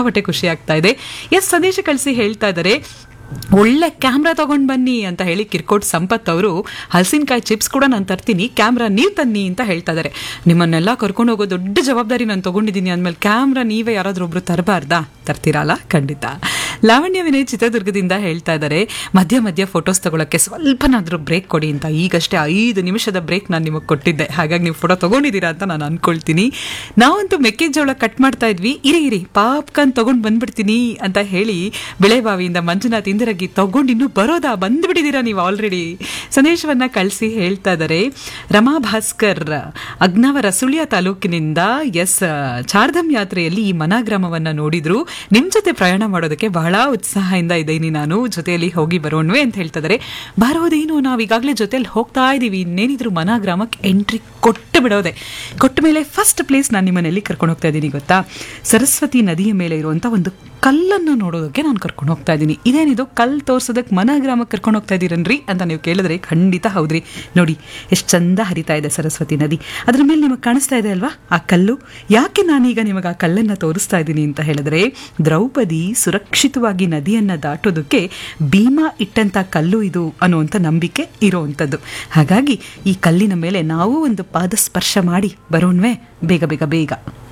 ಸಿಕ್ಕಾಪಟ್ಟೆ ಖುಷಿ ಆಗ್ತಾ ಇದೆ ಎಸ್ ಸಂದೇಶ ಕಳಿಸಿ ಹೇಳ್ತಾ ಇದ್ದಾರೆ ಒಳ್ಳೆ ಕ್ಯಾಮ್ರಾ ತಗೊಂಡ್ ಬನ್ನಿ ಅಂತ ಹೇಳಿ ಕಿರ್ಕೋಟ್ ಸಂಪತ್ ಅವರು ಹಲಸಿನಕಾಯಿ ಚಿಪ್ಸ್ ಕೂಡ ನಾನು ತರ್ತೀನಿ ಕ್ಯಾಮ್ರಾ ನೀವು ತನ್ನಿ ಅಂತ ಹೇಳ್ತಾ ಇದ್ದಾರೆ ನಿಮ್ಮನ್ನೆಲ್ಲ ಕರ್ಕೊಂಡು ಹೋಗೋ ದೊಡ್ಡ ಜವಾಬ್ದಾರಿ ನಾನು ತಗೊಂಡಿದ್ದೀನಿ ಅಂದಮೇಲೆ ಕ್ಯಾಮ್ರಾ ನೀವೇ ಯಾರಾದ್ರೂ ಒಬ್ರು ತರಬಾರ್ದಾ ತರ್ತೀರಲ್ಲ ಖಂಡಿತ ಲಾವಣ್ಯ ವಿನಯ್ ಚಿತ್ರದುರ್ಗದಿಂದ ಹೇಳ್ತಾ ಇದ್ದಾರೆ ಮಧ್ಯ ಮಧ್ಯ ಫೋಟೋಸ್ ತಗೊಳಕ್ಕೆ ಸ್ವಲ್ಪನಾದ್ರೂ ಬ್ರೇಕ್ ಕೊಡಿ ಅಂತ ಈಗಷ್ಟೇ ಐದು ನಿಮಿಷದ ಬ್ರೇಕ್ ನಾನು ನಿಮಗೆ ಕೊಟ್ಟಿದ್ದೆ ಹಾಗಾಗಿ ನೀವು ಫೋಟೋ ತಗೊಂಡಿದ್ದೀರಾ ಅಂತ ನಾನು ಅನ್ಕೊಳ್ತೀನಿ ನಾವಂತೂ ಮೆಕ್ಕೆಜೋಳ ಕಟ್ ಮಾಡ್ತಾ ಇದ್ವಿ ಇರಿ ಇರಿ ಪಾಪ್ಕಾರ್ನ್ ತಗೊಂಡ್ ಬಂದ್ಬಿಡ್ತೀನಿ ಅಂತ ಹೇಳಿ ಬೆಳೆಬಾವಿಯಿಂದ ಮಂಜುನಾಥ್ ಇಂದಿರಗಿ ತಗೊಂಡು ಇನ್ನೂ ಬರೋದಾ ಬಂದ್ಬಿಟ್ಟಿದ್ದೀರಾ ನೀವು ಆಲ್ರೆಡಿ ಸಂದೇಶವನ್ನ ಕಳಿಸಿ ಹೇಳ್ತಾ ಇದ್ದಾರೆ ರಮಾ ಭಾಸ್ಕರ್ ಅಗ್ನವರ ಸುಳ್ಯ ತಾಲೂಕಿನಿಂದ ಎಸ್ ಚಾರ್ಧಮ್ ಯಾತ್ರೆಯಲ್ಲಿ ಈ ಮನಾಗ್ರಾಮವನ್ನ ನೋಡಿದ್ರು ನಿಮ್ ಜೊತೆ ಪ್ರಯಾಣ ಮಾಡೋದಕ್ಕೆ ಬಹಳ ಉತ್ಸಾಹದಿಂದ ಇದ್ದೀನಿ ನಾನು ಜೊತೆಯಲ್ಲಿ ಹೋಗಿ ಬರೋಣ್ವೆ ಅಂತ ಹೇಳ್ತಾ ಇದ್ದಾರೆ ಬರೋದೇನು ನಾವು ಈಗಾಗಲೇ ಜೊತೆಯಲ್ಲಿ ಹೋಗ್ತಾ ಇದ್ದೀವಿ ಇನ್ನೇನಿದ್ರು ಮನಾಗ್ರಾಮಕ್ಕೆ ಎಂಟ್ರಿ ಕೊಟ್ಟು ಬಿಡೋದೆ ಕೊಟ್ಟ ಮೇಲೆ ಫಸ್ಟ್ ಪ್ಲೇಸ್ ನಾನು ನಿಮ್ಮನೆಯಲ್ಲಿ ಕರ್ಕೊಂಡು ಹೋಗ್ತಾ ಇದ್ದೀನಿ ಗೊತ್ತಾ ಸರಸ್ವತಿ ನದಿಯ ಮೇಲೆ ಇರುವಂತ ಒಂದು ಕಲ್ಲನ್ನು ನೋಡೋದಕ್ಕೆ ನಾನು ಕರ್ಕೊಂಡು ಹೋಗ್ತಾ ಇದ್ದೀನಿ ಇದೇನಿದು ಕಲ್ಲು ತೋರ್ಸೋದಕ್ಕೆ ಮನಾಗ್ರಾಮಕ್ಕೆ ಕರ್ಕೊಂಡು ಹೋಗ್ತಾ ಇದ್ದೀರನ್ರಿ ಅಂತ ನೀವು ಕೇಳಿದ್ರೆ ಖಂಡಿತ ಹೌದ್ರಿ ನೋಡಿ ಎಷ್ಟು ಚಂದ ಹರಿತಾ ಇದೆ ಸರಸ್ವತಿ ನದಿ ಅದ್ರ ಮೇಲೆ ನಿಮಗೆ ಕಾಣಿಸ್ತಾ ಇದೆ ಅಲ್ವಾ ಆ ಕಲ್ಲು ಯಾಕೆ ನಾನೀಗ ನಿಮಗೆ ಆ ಕಲ್ಲನ್ನು ತೋರಿಸ್ತಾ ಇದ್ದೀನಿ ಅಂತ ಹೇಳಿದ್ರೆ ದ್ರೌಪದಿ ಸುರಕ್ಷಿತವಾಗಿ ನದಿಯನ್ನ ದಾಟೋದಕ್ಕೆ ಭೀಮಾ ಇಟ್ಟಂತ ಕಲ್ಲು ಇದು ಅನ್ನುವಂಥ ನಂಬಿಕೆ ಇರುವಂಥದ್ದು ಹಾಗಾಗಿ ಈ ಕಲ್ಲಿನ ಮೇಲೆ ನಾವು ಒಂದು ಪಾದ ಸ್ಪರ್ಶ ಮಾಡಿ ಬರೋಣ್ವೇ ಬೇಗ ಬೇಗ ಬೇಗ